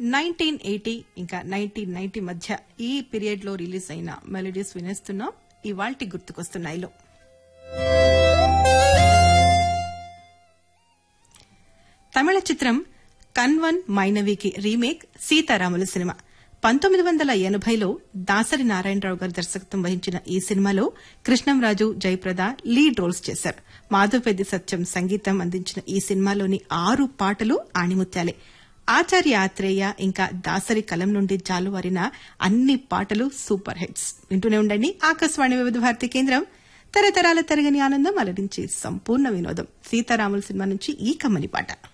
nineteen eighty ఇంకా nineteen ninety మధ్య ఈ పీరియడ్ లో రిలీజ్ అయిన మెలోడీస్ వినేస్తున్నాం ఇవాల్టి గుర్తుకొస్తున్నాయిలో తమిళ చిత్రం కన్వన్ మైనవికి రీమేక్ సీతారాములు సినిమా పంతొమ్మిది వందల ఎనభైలో దాసరి నారాయణరావు గారు దర్శకత్వం వహించిన ఈ సినిమాలో కృష్ణంరాజు జయప్రద లీడ్ రోల్స్ చేశారు మాధవపెద్ది సత్యం సంగీతం అందించిన ఈ సినిమాలోని ఆరు పాటలు ఆణిముత్యాలే ఆచార్య ఆత్రేయ ఇంకా దాసరి కలం నుండి జాలువారిన అన్ని పాటలు సూపర్ హిట్స్ వింటూనే ఉండండి ఆకాశవాణి వివిధ భారతి కేంద్రం తరతరాల తరగని ఆనందం అలరించి సంపూర్ణ వినోదం సీతారాముల సినిమా నుంచి ఈ కమ్మని పాట